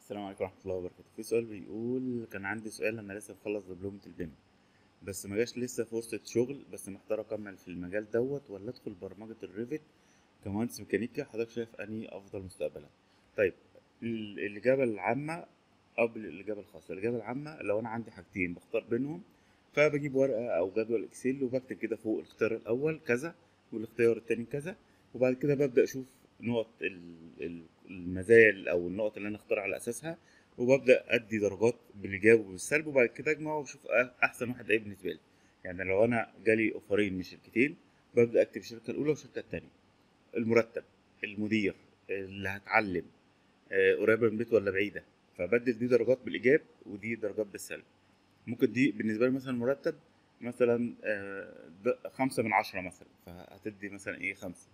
السلام عليكم ورحمة الله وبركاته في سؤال بيقول كان عندي سؤال أنا لسه مخلص دبلومة البيم بس ما جاش لسه فرصة شغل بس محتار أكمل في المجال دوت ولا أدخل برمجة الريفت كمهندس ميكانيكا حضرتك شايف أنهي أفضل مستقبلا طيب ال- الإجابة العامة قبل الإجابة الخاصة الإجابة العامة لو أنا عندي حاجتين بختار بينهم فبجيب ورقة أو جدول إكسل وبكتب كده فوق الاختيار الأول كذا والاختيار التاني كذا وبعد كده ببدأ أشوف نقط ال- ال- المزايا أو النقط اللي أنا أختار على أساسها وببدأ أدي درجات بالإيجاب وبالسلب وبعد كده أجمع وأشوف أ- أحسن واحد إيه بالنسبة لي يعني لو أنا جالي أوفرين من شركتين ببدأ أكتب الشركة الأولى والشركة التانية المرتب المدير اللي هتعلم آه، قريبة من البيت ولا بعيدة فبدل دي درجات بالإيجاب ودي درجات بالسلب ممكن دي بالنسبة لي مثلا مرتب مثلا آه، ده خمسة من عشرة مثلا فهتدي مثلا إيه خمسة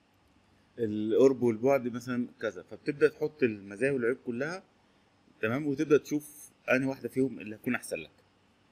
القرب والبعد مثلا كذا فبتبدأ تحط المزايا والعيوب كلها تمام وتبدأ تشوف أنهي واحدة فيهم اللي هتكون أحسن لك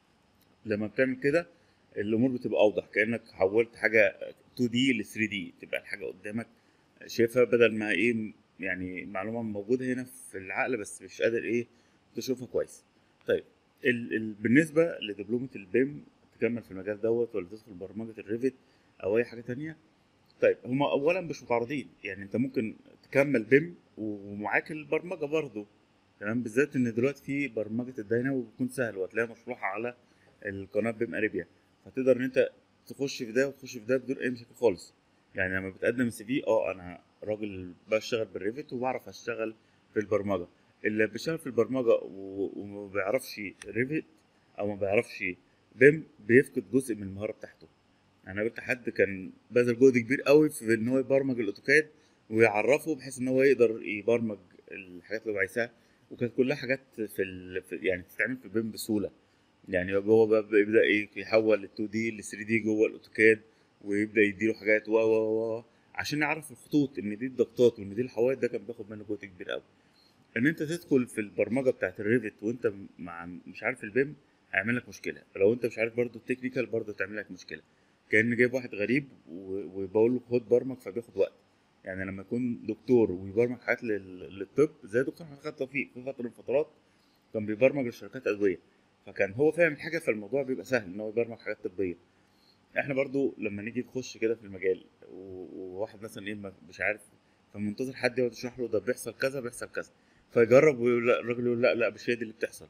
لما بتعمل كده الأمور بتبقى أوضح كأنك حولت حاجة 2 دي ل 3 دي تبقى الحاجة قدامك شايفها بدل ما إيه يعني معلومة موجودة هنا في العقل بس مش قادر إيه تشوفها كويس طيب ال ال بالنسبة لدبلومة البيم تكمل في المجال دوت ولا تدخل برمجة الريفت أو أي حاجة تانية طيب هما أولا مش متعارضين يعني أنت ممكن تكمل بيم ومعاك البرمجة برضه تمام بالذات إن دلوقتي في برمجة الدينامو بتكون سهل وهتلاقيها مشروحة على القناة بيم أريبيا فتقدر إن أنت تخش في ده وتخش في ده بدون أي مشاكل خالص يعني لما بتقدم السي في اه انا راجل بشتغل بالريفت وبعرف اشتغل في البرمجه اللي بيشتغل في البرمجه و- وما بيعرفش ريفت او ما بيعرفش بيم بيفقد جزء من المهاره بتاعته انا قابلت حد كان بذل جهد كبير قوي في ان هو يبرمج الاوتوكاد ويعرفه بحيث ان هو يقدر يبرمج الحاجات اللي هو عايزها وكانت كلها حاجات في, ال... في يعني تتعمل في بيم بسهوله يعني هو بقى بيبدا ايه يحول ال 2 دي ل 3 دي جوه الاوتوكاد ويبدا يديله حاجات و و و عشان يعرف الخطوط ان دي الضغطات وان دي الحوائط ده كان بياخد منه جهد كبير قوي ان انت تدخل في البرمجه بتاعت الريفت وانت مع مش عارف البيم هيعمل لك مشكله فلو انت مش عارف برضو التكنيكال برضو تعمل لك مشكله كان جايب واحد غريب و- وبقول له خد برمج فبياخد وقت يعني لما يكون دكتور ويبرمج حاجات لل- للطب زي دكتور محمد توفيق في فتره من الفترات كان بيبرمج لشركات ادويه فكان هو فاهم الحاجه فالموضوع بيبقى سهل ان هو يبرمج حاجات طبيه احنا برضو لما نيجي نخش كده في المجال و- وواحد مثلا ايه ما- مش عارف فمنتظر حد يقعد يشرح له ده بيحصل كذا بيحصل كذا فيجرب ويقول لا الراجل يقول لا لا مش هي دي اللي بتحصل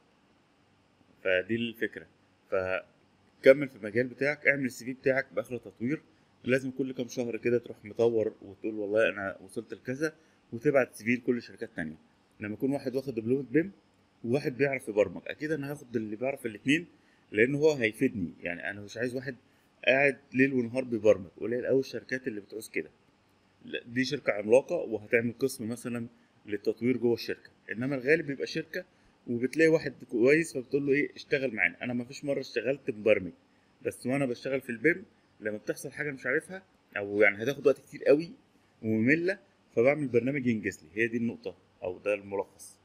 فدي الفكره فكمل في المجال بتاعك اعمل السي في بتاعك باخر تطوير لازم كل كام شهر كده تروح مطور وتقول والله انا وصلت لكذا وتبعت سي في لكل شركات تانية لما يكون واحد واخد دبلومه بيم وواحد بيعرف يبرمج اكيد انا هاخد اللي بيعرف الاثنين لان هو هيفيدني يعني انا مش عايز واحد قاعد ليل ونهار بيبرمج قليل قوي الشركات اللي بتعوز كده لا، دي شركه عملاقه وهتعمل قسم مثلا للتطوير جوه الشركه انما الغالب بيبقى شركه وبتلاقي واحد كويس فبتقول له ايه اشتغل معانا انا ما فيش مره اشتغلت مبرمج بس وانا بشتغل في البيم لما بتحصل حاجه مش عارفها او يعني هتاخد وقت كتير قوي وممله فبعمل برنامج ينجز لي هي دي النقطه او ده الملخص